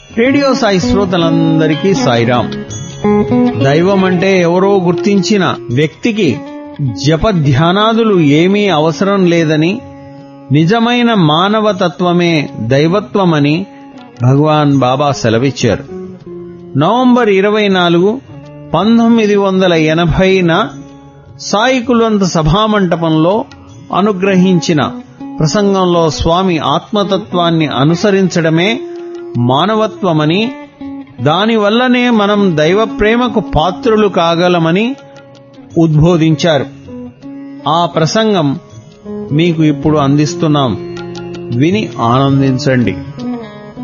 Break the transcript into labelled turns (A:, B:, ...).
A: radio Sai శ్రోతలందరికీ సాయిరాం దైవం అంటే ఎవరో గుర్తించిన వ్యక్తికి జప ధ్యానాదులు ఏమీ అవసరం లేదని నిజమైన మానవతత్వమే దైవత్వమని భగవాన్ బాబా సెలవిచ్చారు నవంబర్ ఇరవై నాలుగు పంతొమ్మిది వందల ఎనభైన సాయి కుల్వంత్ సభామంటపంలో అనుగ్రహించిన ప్రసంగంలో స్వామి ఆత్మతత్వాన్ని అనుసరించడమే మానవత్వమని దానివల్లనే మనం దైవ ప్రేమకు పాత్రులు కాగలమని ఉద్బోధించారు ఆ ప్రసంగం మీకు ఇప్పుడు అందిస్తున్నాం విని ఆనందించండి